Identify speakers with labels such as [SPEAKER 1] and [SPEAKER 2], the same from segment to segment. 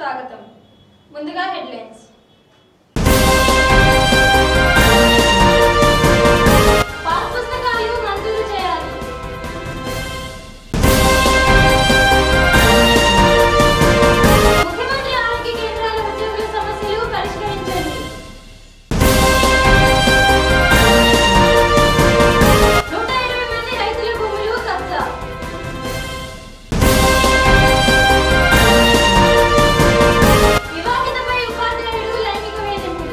[SPEAKER 1] స్వాగతం ముందుగా headlines pass పుస్తకాలు మంజూరు చేయాలి ముఖ్యమంత్రి ఆరోగ్య కేంద్రాల ఉద్యోగుల సమస్యలు పరిష్కరించండి నూట ఇరవై మంది రైతుల భూములు కబ్జా వివాహితపై ఉపాధ్యాయుడు లైంగిక వేధింపులు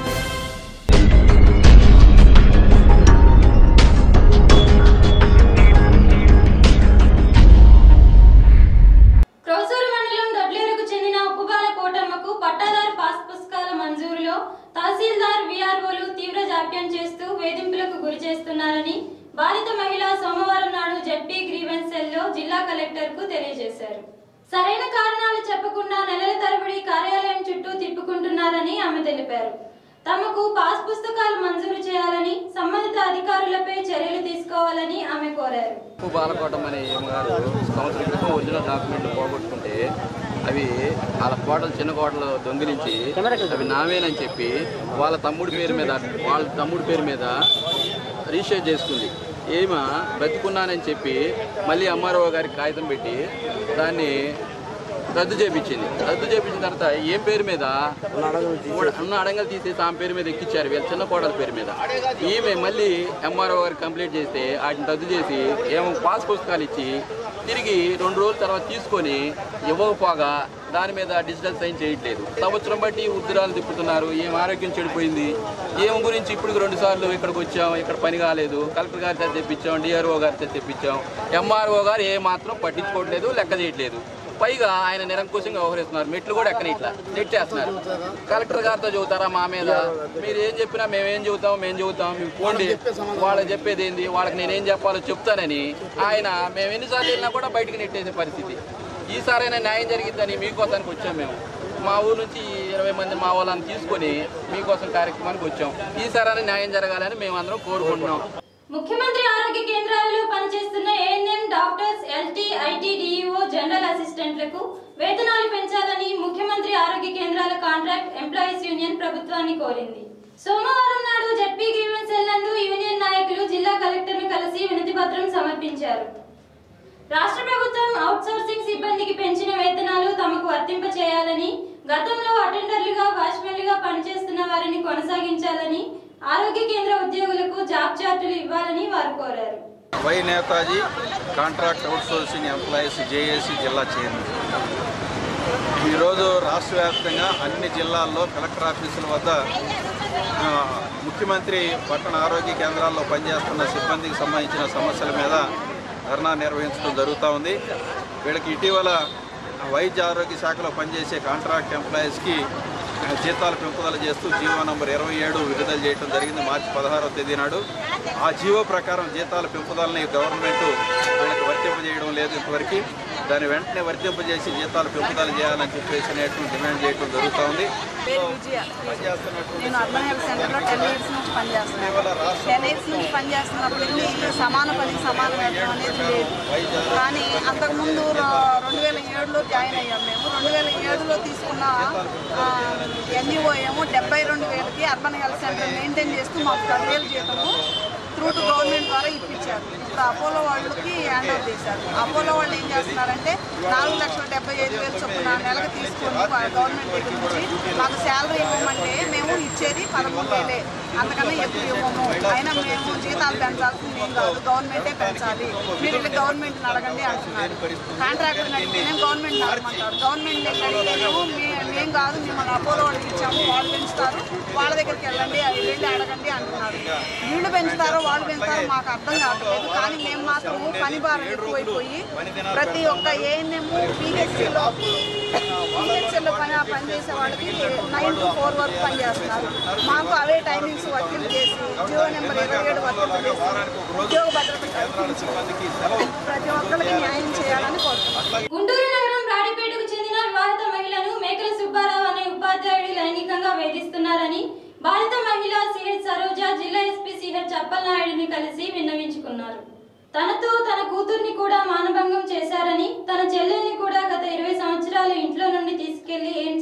[SPEAKER 1] క్రౌసూరు మండలం దొడ్లేరుకు చెందిన ఉప్పుబాల కోటమ్మకు పట్టాదారు పాస్ పుస్తకాల మంజూరులో తహసీల్దార్ విఆర్ఓలు తీవ్ర జాప్యం చేస్తూ వేధింపులకు గురి చేస్తున్నారని బాధిత మహిళ సోమవారం నాడు జడ్పీ గ్రీవెన్స్ సెల్లో జిల్లా కలెక్టర్ కు తెలియజేశారు సరైన కారణాలు చెప్పకుండా నెలల తరబడి కార్యాలయం చుట్టూ తిప్పుకుంటున్నారని ఆమె తెలిపారు తమకు పాస్ పుస్తకాలు మంజూరు చేయాలని సంబంధిత అధికారులపై చర్యలు తీసుకోవాలని ఆమె కోరారు
[SPEAKER 2] ఉప్పు బాలకోటం అనే ఏమగారు సంవత్సరం క్రితం ఒరిజినల్ డాక్యుమెంట్లు పోగొట్టుకుంటే అవి వాళ్ళ కోటలు చిన్న కోటలు దొంగిలించి అవి నావేనని చెప్పి వాళ్ళ తమ్ముడి పేరు మీద వాళ్ళ తమ్ముడి పేరు మీద రిజిస్టర్ చేసుకుంది ఏమా బతికున్నానని చెప్పి మళ్ళీ ఎంఆర్ఓ గారికి కాగితం పెట్టి దాన్ని రద్దు చేపించింది రద్దు చేపించిన తర్వాత ఏం పేరు మీద ఉన్న అడంగలు తీసేసి ఆమె పేరు మీద ఎక్కిచ్చారు వీళ్ళ చిన్న కోడల పేరు మీద ఈమె మళ్ళీ ఎంఆర్ఓ గారికి కంప్లీట్ చేస్తే వాటిని రద్దు చేసి ఏమో పాస్ పుస్తకాలు ఇచ్చి తిరిగి రెండు రోజుల తర్వాత తీసుకొని ఇవ్వకపోగా దాని మీద డిజిటల్ సైన్ చేయట్లేదు సంవత్సరం బట్టి ఉద్దురాలు తిప్పుతున్నారు ఏం ఆరోగ్యం చెడిపోయింది ఏం గురించి ఇప్పుడు రెండు సార్లు ఇక్కడికి వచ్చాం ఇక్కడ పని కాలేదు కలెక్టర్ గారి చేత తెప్పించాం డిఆర్ఓ గారి చేత తెప్పించాం ఎంఆర్ఓ గారు ఏ మాత్రం పట్టించుకోవట్లేదు లెక్క చేయట్లేదు పైగా ఆయన నిరంకుశంగా వ్యవహరిస్తున్నారు మెట్లు కూడా ఎక్కని ఇట్లా నెట్టేస్తున్నారు కలెక్టర్ గారితో చెబుతారా మా మీద మీరు ఏం చెప్పినా మేమేం చెబుతాం మేము చెబుతాం మేము పోండి వాళ్ళకి చెప్పేది ఏంది వాళ్ళకి నేనేం చెప్పాలో చెప్తానని ఆయన మేము ఎన్నిసార్లు వెళ్ళినా కూడా బయటికి నెట్టేసే పరిస్థితి ఈసారైనా న్యాయం జరిగిద్దని మీకోసానికి వచ్చాం మేము మా ఊరు నుంచి ఇరవై మంది మా వాళ్ళని తీసుకొని మీకోసం కార్యక్రమానికి వచ్చాం ఈసారైనా న్యాయం జరగాలని మేమందరం కోరుకుంటున్నాం
[SPEAKER 1] ముఖ్యమంత్రి ఆరోగ్య కేంద్రాలలో పనిచేస్తున్న ANM doctors LT IT DEO general అసిస్టెంట్లకు వేతనాలు పెంచాలని ముఖ్యమంత్రి ఆరోగ్య కేంద్రాల కాంట్రాక్ట్ ఎంప్లాయీస్ యూనియన్ ప్రభుత్వాన్ని కోరింది సోమవారం నాడు జడ్పీ గ్రీవెన్స్ సెల్ నందు యూనియన్ నాయకులు జిల్లా కలెక్టర్ను కలిసి వినతి పత్రం సమర్పించారు రాష్ట్ర ప్రభుత్వం అవుట్సోర్సింగ్ సిబ్బందికి పెంచిన వేతనాలు తమకు వర్తింప చేయాలని గతంలో అటెండర్లుగా వాచ్మెన్లుగా పనిచేస్తున్న వారిని కొనసాగించాలని ఆరోగ్య కేంద్ర ఉద్యోగులకు జాబ్ చార్టులు ఇవ్వాలని వారు కోరారు
[SPEAKER 3] Y Netaji contract outsourcing employees JAC జిల్లా చైర్మన్ ఈరోజు రాష్ట్ర వ్యాప్తంగా అన్ని జిల్లాల్లో కలెక్టర్ ఆఫీసుల వద్ద ఆ, ముఖ్యమంత్రి పట్టణ ఆరోగ్య కేంద్రాల్లో పనిచేస్తున్న సిబ్బందికి సంబంధించిన సమస్యల మీద ధర్నా నిర్వహించడం జరుగుతూ ఉంది వీళ్ళకి ఇటీవల వైద్య ఆరోగ్య శాఖలో పనిచేసే కాంట్రాక్ట్ ఎంప్లాయీస్కి జీతాలు పెంపుదల చేస్తూ జీవో నంబర్ ఇరవై ఏడు విడుదల చేయడం జరిగింది మార్చి పదహారవ తేదీ నాడు ఆ జీవో ప్రకారం జీతాల పెంపుదలని గవర్నమెంట్ వీళ్ళకి వర్తింపజేయడం లేదు ఇంతవరకు దాన్ని వెంటనే వర్తింపజేసి జీతాలు పెంపుదల చేయాలని చెప్పేసి అనేటువంటి డిమాండ్ చేయడం జరుగుతూ ఉంది
[SPEAKER 4] పేరు విజయ
[SPEAKER 3] పనిచేస్తున్నటువంటి
[SPEAKER 4] నేను అర్బన్ హెల్త్ సెంటర్లో టెన్ ఇయర్స్ నుంచి పనిచేస్తున్నాను టెన్ ఇయర్స్ నుంచి పనిచేస్తున్నప్పటికీ సమాన పనికి సమాన వేతనం అనేది లేదు కానీ అంతకుముందు ర- రెండు వేల ఏడులో జాయిన్ అయ్యాం మేము రెండు వేల ఏడులో తీసుకున్న ఎన్ఈఓ ఏమో డెబ్బై రెండు వేలకి అర్బన్ హెల్త్ సెంటర్ మెయింటైన్ చేస్తూ మాకు పదివేలు జీతము త్రూ టు గవర్నమెంట్ ద్వారా ఇప్పించారు ఇప్పుడు అపోలో వాళ్ళకి హ్యాండ్ ఓవర్ చేశారు అపోలో వాళ్ళు ఏం చేస్తున్నారంటే నాలుగు లక్షల డెబ్బై ఐదు వేలు చొప్పున నెలకు తీసుకొని వాళ్ళ గవర్నమెంట్ దగ్గర నుంచి మాకు శాలరీ ఇవ్వమంటే మేము ఇచ్చేది పదమూడు వేలే అంతకన్నా ఎక్కువ ఇవ్వము అయినా మేము జీతాలు పెంచాల్సింది ఏం కాదు గవర్నమెంటే పెంచాలి మీరు వెళ్ళి గవర్నమెంట్ని అడగండి అంటున్నారు కాంట్రాక్టర్ అడిగితేనే గవర్నమెంట్ అడగమంటారు గవర్నమెంట్ దగ్గర అడిగితేనేమో మే- మేం కాదు మిమ్మల్ని అపోలో వాళ్ళకి ఇచ్చాము వాళ్ళు పెంచుతారు వాళ్ళ దగ్గరికి వెళ్ళండి అవి వెళ్ళి అడగండి అంటున్నారు వీళ్ళు పెంచుతారో వాళ్ళు పెంచుతారో మాకు అర్థం కావట్లేదు కానీ మేము మాత్రము పని భారం ఎక్కువైపోయి ప్రతి ఒక్క ఏఎన్ఎం పిహెచ్సిలో పిహెచ్సిలో పని పనిచేసే వాళ్ళకి నైన్ టు ఫోర్ వరకు పనిచేస్తున్నారు మాకు అవే టైమింగ్స్ వర్తింపు చేసి జియో నెంబర్ ఇరవై ఏడు వర్తింపు చేసి ఉద్యోగ భద్రత కల్పించి ప్రతి ఒక్కరికి న్యాయం చేయాలని కోరుతున్నాం
[SPEAKER 1] గుంటూరు నగరం రాడిపేటకు చెందిన వివాహిత మహిళను మేకల సుబ్బారావు అనే ఉపాధ్యాయుడు లైంగికంగా వేధిస్తున్నారని బాధిత మహిళ సిహెచ్ సరోజ జిల్లా ఎస్పీ సిహెచ్ అప్పలనాయుడిని కలిసి విన్నవించుకున్నారు తనతో తన కూతుర్ని కూడా మానభంగం చేశారని తన చెల్లెల్ని కూడా గత ఇరవై సంవత్సరాలు ఇంట్లో నుండి తీసుకెళ్లి ఏ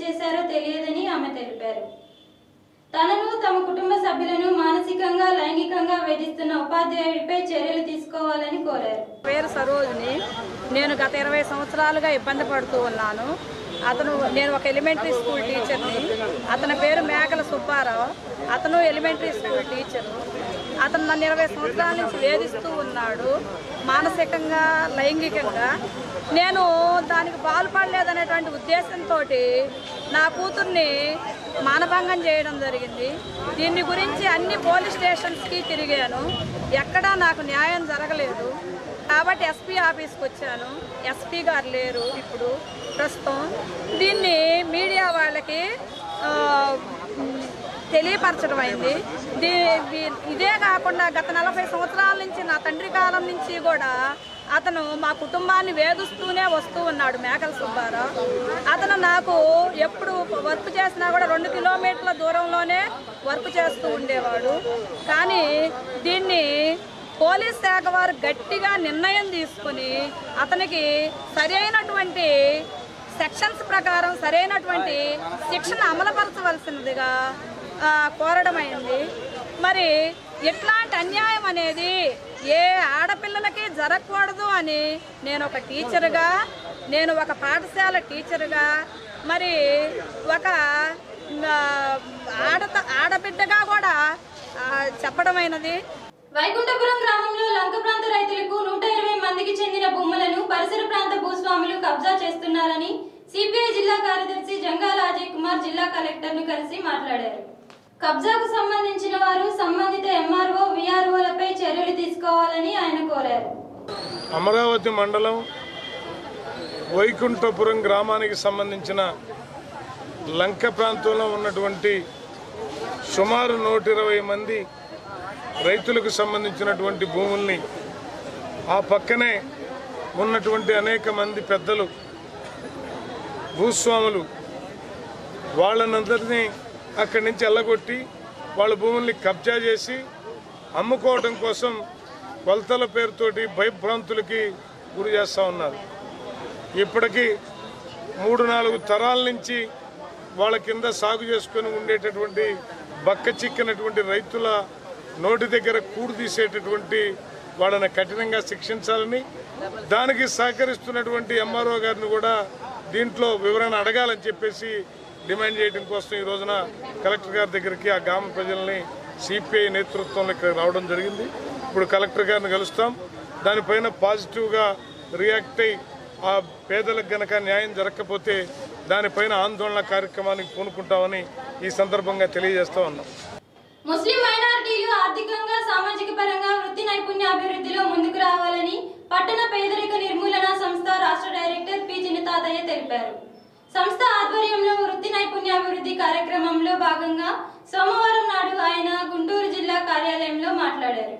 [SPEAKER 1] తెలియదని ఆమె తెలిపారు తనను తమ కుటుంబ సభ్యులను మానసికంగా లైంగికంగా వేధిస్తున్న ఉపాధ్యాయుడిపై చర్యలు తీసుకోవాలని కోరారు
[SPEAKER 4] పేరు సరోజిని నేను గత ఇరవై సంవత్సరాలుగా ఇబ్బంది పడుతూ ఉన్నాను అతను నేను ఒక ఎలిమెంటరీ స్కూల్ టీచర్ని అతని పేరు మేకల సుబ్బారావు అతను ఎలిమెంటరీ స్కూల్ టీచరు అతను నన్ను ఇరవై సంవత్సరాల నుంచి వేధిస్తూ ఉన్నాడు మానసికంగా లైంగికంగా నేను దానికి పాల్పడలేదనేటువంటి ఉద్దేశంతో నా కూతుర్ని మానభంగం చేయడం జరిగింది దీని గురించి అన్ని పోలీస్ స్టేషన్స్కి తిరిగాను ఎక్కడా నాకు న్యాయం జరగలేదు కాబట్టి ఎస్పీ ఆఫీస్కి వచ్చాను ఎస్పీ గారు లేరు ఇప్పుడు ప్రస్తుతం దీన్ని మీడియా వాళ్ళకి ఆ, మ్, తెలియపరచడం అయింది దీ దీ- ఇదే కాకుండా గత నలభై సంవత్సరాల నుంచి నా తండ్రి కాలం నుంచి కూడా అతను మా కుటుంబాన్ని వేధిస్తూనే వస్తూ ఉన్నాడు మేకల సుబ్బారావు అతను నాకు ఎప్పుడు వర్క్ చేసినా కూడా రెండు కిలోమీటర్ల దూరంలోనే వర్క్ చేస్తూ ఉండేవాడు కానీ దీన్ని పోలీస్ శాఖ వారు గట్టిగా నిర్ణయం తీసుకుని అతనికి సరైనటువంటి సెక్షన్స్ ప్రకారం సరైనటువంటి శిక్షణ అమలుపరచవలసినదిగా ఆ, కోరడమైంది మరి ఇట్లాంటి అన్యాయం అనేది ఏ ఆడపిల్లలకి జరగకూడదు అని నేను ఒక టీచర్గా నేను ఒక పాఠశాల టీచర్గా మరి ఒక ఆ, ఆడ ఆడబిడ్డగా కూడా ఆ, చెప్పడమైనది
[SPEAKER 1] వైకుంఠపురం గ్రామంలో లంక ప్రాంత రైతులకు నూట ఇరవై మందికి చెందిన భూములను పరిసర ప్రాంత భూస్వాములు కబ్జా చేస్తున్నారని సిపిఐ జిల్లా కార్యదర్శి జంగాల అజయ్ కుమార్ జిల్లా కలెక్టర్ ను కలిసి మాట్లాడారు కబ్జాకు సంబంధించిన వారు సంబంధిత ఎంఆర్ఓ విఆర్ఓలపై చర్యలు తీసుకోవాలని ఆయన కోరారు
[SPEAKER 5] అమరావతి మండలం వైకుంఠపురం గ్రామానికి సంబంధించిన లంక ప్రాంతంలో ఉన్నటువంటి సుమారు నూట ఇరవై మంది రైతులకు సంబంధించినటువంటి భూముల్ని ఆ పక్కనే ఉన్నటువంటి అనేక మంది పెద్దలు భూస్వాములు వాళ్ళనందరినీ అక్కడి నుంచి ఎల్లగొట్టి వాళ్ళ భూముల్ని కబ్జా చేసి అమ్ముకోవడం కోసం కొలతల పేరుతోటి భయభ్రాంతులకి గురి చేస్తూ ఉన్నారు ఇప్పటికీ మూడు నాలుగు తరాల నుంచి వాళ్ళ కింద సాగు చేసుకొని ఉండేటటువంటి బక్క చిక్కినటువంటి రైతుల నోటి దగ్గర కూడు తీసేటటువంటి వాళ్ళని కఠినంగా శిక్షించాలని దానికి సహకరిస్తున్నటువంటి ఎంఆర్ఓ గారిని కూడా దీంట్లో వివరణ అడగాలని చెప్పేసి డిమాండ్ చేయడం కోసం ఈ రోజున కలెక్టర్ గారి దగ్గరికి ఆ గ్రామ ప్రజల్ని సిపిఐ నేతృత్వంలో ఇక్కడ రావడం జరిగింది ఇప్పుడు కలెక్టర్ గారిని కలుస్తాం దానిపైన పాజిటివ్గా రియాక్ట్ అయ్యి ఆ పేదలకు గనక న్యాయం జరగకపోతే దానిపైన ఆందోళన కార్యక్రమానికి పూనుకుంటామని ఈ సందర్భంగా తెలియజేస్తా ఉన్నాం
[SPEAKER 1] ముస్లిం మైనారిటీలు ఆర్థికంగా సామాజిక పరంగా వృత్తి నైపుణ్య అభివృద్ధిలో ముందుకు రావాలని పట్టణ పేదరిక నిర్మూలన సంస్థ రాష్ట్ర డైరెక్టర్ పి చిన్నతాతయ్య తెలిపారు సంస్థ ఆధ్వర్యంలో వృత్తి నైపుణ్యాభివృద్ధి కార్యక్రమంలో భాగంగా సోమవారం నాడు ఆయన గుంటూరు జిల్లా కార్యాలయంలో మాట్లాడారు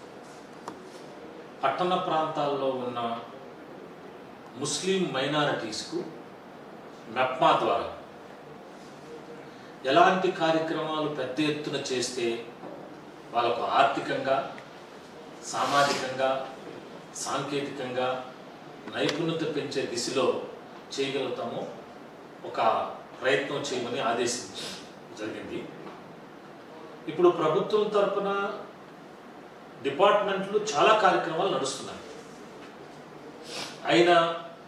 [SPEAKER 6] పట్టణ ప్రాంతాల్లో ఉన్న ముస్లిం మైనారిటీస్కు మెప్మా ద్వారా ఎలాంటి కార్యక్రమాలు పెద్ద ఎత్తున చేస్తే వాళ్ళకు ఆర్థికంగా సామాజికంగా సాంకేతికంగా నైపుణ్యత పెంచే దిశలో చేయగలుగుతామో ఒక ప్రయత్నం చేయమని ఆదేశించడం జరిగింది ఇప్పుడు ప్రభుత్వం తరపున డిపార్ట్మెంట్లు చాలా కార్యక్రమాలు నడుస్తున్నాయి అయినా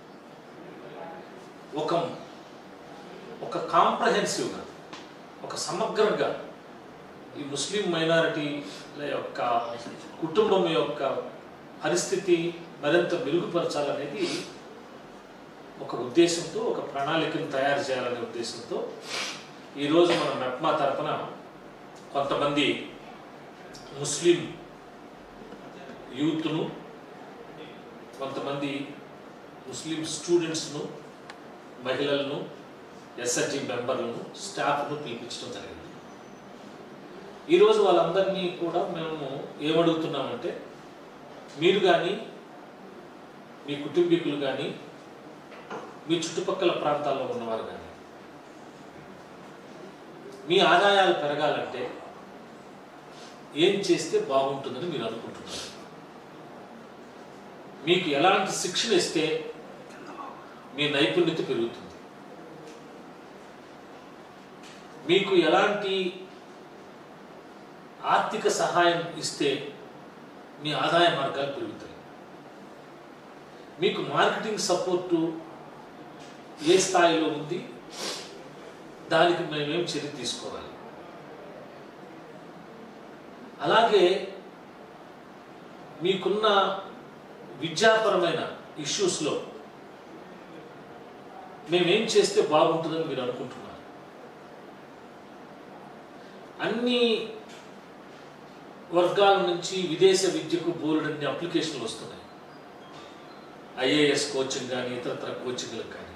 [SPEAKER 6] ఒక ఒక కాంప్రహెన్సివ్గా ఒక సమగ్రంగా ఈ ముస్లిం మైనారిటీల యొక్క కుటుంబం యొక్క పరిస్థితి మరింత మెరుగుపరచాలనేది ఒక ఉద్దేశంతో ఒక ప్రణాళికను తయారు చేయాలనే ఉద్దేశంతో ఈరోజు మన మెప్మా తరపున కొంతమంది ముస్లిం యూత్ను కొంతమంది ముస్లిం స్టూడెంట్స్ను మహిళలను ఎస్ఎస్జి మెంబర్లను స్టాఫ్ను పిలిపించడం జరిగింది ఈరోజు వాళ్ళందరినీ కూడా మేము ఏమడుగుతున్నామంటే మీరు కానీ మీ కుటుంబీకులు కానీ మీ చుట్టుపక్కల ప్రాంతాల్లో ఉన్నవారు కానీ మీ ఆదాయాలు పెరగాలంటే ఏం చేస్తే బాగుంటుందని మీరు అనుకుంటున్నారు మీకు ఎలాంటి శిక్షణ ఇస్తే మీ నైపుణ్యత పెరుగుతుంది మీకు ఎలాంటి ఆర్థిక సహాయం ఇస్తే మీ ఆదాయ మార్గాలు పెరుగుతాయి మీకు మార్కెటింగ్ సపోర్టు ఏ స్థాయిలో ఉంది దానికి మేమేం చర్య తీసుకోవాలి అలాగే మీకున్న విద్యాపరమైన ఇష్యూస్లో మేమేం చేస్తే బాగుంటుందని మీరు అనుకుంటున్నారు అన్ని వర్గాల నుంచి విదేశ విద్యకు బోలెడన్ని అప్లికేషన్లు వస్తున్నాయి ఐఏఎస్ కోచింగ్ కానీ ఇతరత్ర కోచింగ్లకు కానీ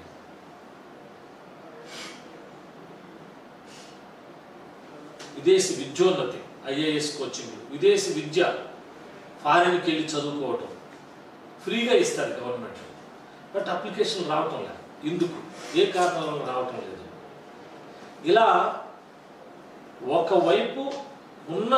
[SPEAKER 6] విదేశీ విద్యోన్నతి ఐఏఎస్ కోచింగ్ విదేశీ విద్య ఫారిన్కి వెళ్ళి చదువుకోవటం ఫ్రీగా ఇస్తారు గవర్నమెంట్ బట్ అప్లికేషన్ రావటం లేదు ఎందుకు ఏ కారణాల వల్ల రావటం లేదు ఇలా ఒకవైపు ఉన్న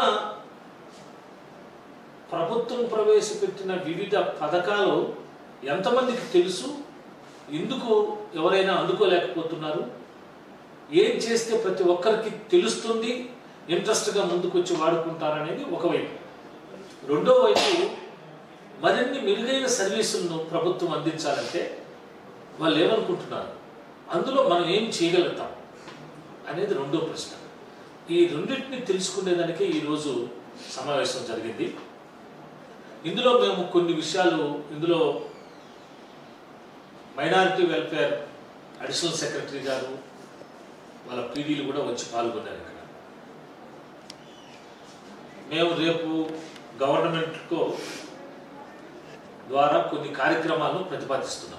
[SPEAKER 6] ప్రభుత్వం ప్రవేశపెట్టిన వివిధ పథకాలు ఎంతమందికి తెలుసు ఎందుకు ఎవరైనా అందుకోలేకపోతున్నారు ఏం చేస్తే ప్రతి ఒక్కరికి తెలుస్తుంది ఇంట్రెస్ట్గా ముందుకు వచ్చి వాడుకుంటారనేది ఒకవైపు రెండో వైపు మరిన్ని మెరుగైన సర్వీసులను ప్రభుత్వం అందించాలంటే వాళ్ళు ఏమనుకుంటున్నారు అందులో మనం ఏం చేయగలుగుతాం అనేది రెండో ప్రశ్న ఈ రెండింటిని తెలుసుకునేదానికే ఈరోజు సమావేశం జరిగింది ఇందులో మేము కొన్ని విషయాలు ఇందులో మైనారిటీ వెల్ఫేర్ అడిషనల్ సెక్రటరీ గారు వాళ్ళ పీడీలు కూడా వచ్చి పాల్గొన్నారు ఇక్కడ మేము రేపు గవర్నమెంట్కు ద్వారా కొన్ని కార్యక్రమాలను ప్రతిపాదిస్తున్నాం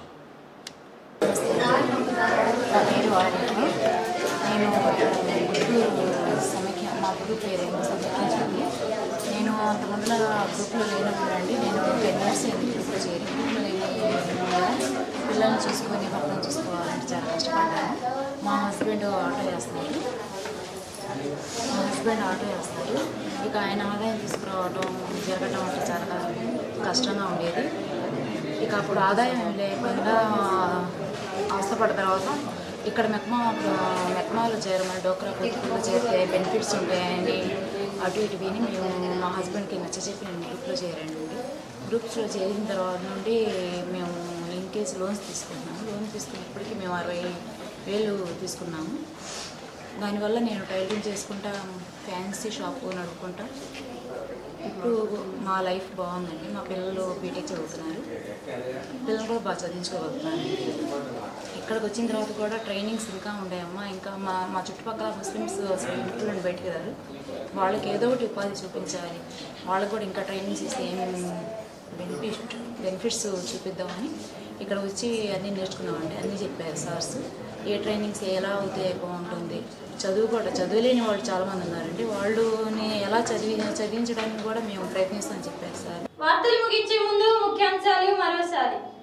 [SPEAKER 7] నా పేరు వారిని నేను గుంటూరు సమైక్య మా గ్రూప్ పేరేమో సమైక్య జ్యోతి నేను అంత ముందుల గ్రూప్లో లేనప్పుడు అండి నేను టెన్ ఇయర్స్ అయింది గ్రూప్లో చేరి గ్రూప్లో లేని పిల్లల్ని చూసుకొని భర్తను చూసుకోవాలంటే చాలా కష్టపడ్డాను మా హస్బెండ్ ఆటో చేస్తున్నారు మా హస్బెండ్ ఆటో చేస్తారు ఇక ఆయన ఆదాయం తీసుకురావడం జరగడం అంటే చాలా కష్టంగా ఉండేది ఇక అప్పుడు ఆదాయం ఏం లేకుండా అవస్థపడ్డ తర్వాత ఇక్కడ మెక్మా మెక్మాలో చేరమని డోక్రా పొత్తుల్లో చేరితే బెనిఫిట్స్ ఉంటాయని అటు ఇటు విని మేము మా హస్బెండ్కి నచ్చచెప్పి నేను గ్రూప్లో చేరాను గ్రూప్స్లో చేరిన తర్వాత నుండి మేము లింకేజ్ లోన్స్ తీసుకున్నాము లోన్ తీసుకున్నప్పటికీ మేము అరవై వేలు తీసుకున్నాము దానివల్ల నేను టైలరింగ్ చేసుకుంటా ఫ్యాన్సీ షాప్ నడుపుకుంటా ఇప్పుడు మా లైఫ్ బాగుందండి మా పిల్లలు బీటెక్ చదువుతున్నారు పిల్లలు కూడా బాగా చదివించుకోగలుగుతున్నాను ఇక్కడికి వచ్చిన తర్వాత కూడా ట్రైనింగ్స్ ఇంకా ఉన్నాయమ్మా ఇంకా మా మా చుట్టుపక్కల ముస్లిమ్స్ అసలు ఇంట్లో నుండి బయటకు రారు వాళ్ళకి ఏదో ఒకటి ఉపాధి చూపించాలి వాళ్ళకి కూడా ఇంకా ట్రైనింగ్స్ ఇస్తే ఏమేమి బెనిఫిట్ బెనిఫిట్స్ చూపిద్దామని ఇక్కడ వచ్చి అన్నీ నేర్చుకున్నామండి అన్నీ చెప్పారు సార్స్ ఏ ట్రైనింగ్స్ ఎలా అవుతే బాగుంటుంది చదువు కూడా చదువులేని వాళ్ళు చాలామంది ఉన్నారండి వాళ్ళని ఎలా చదివి చదివించడానికి కూడా మేము ప్రయత్నిస్తామని చెప్పారు సార్
[SPEAKER 1] వార్తలు ముగించే ముందు ముఖ్యాంశాలు మరోసారి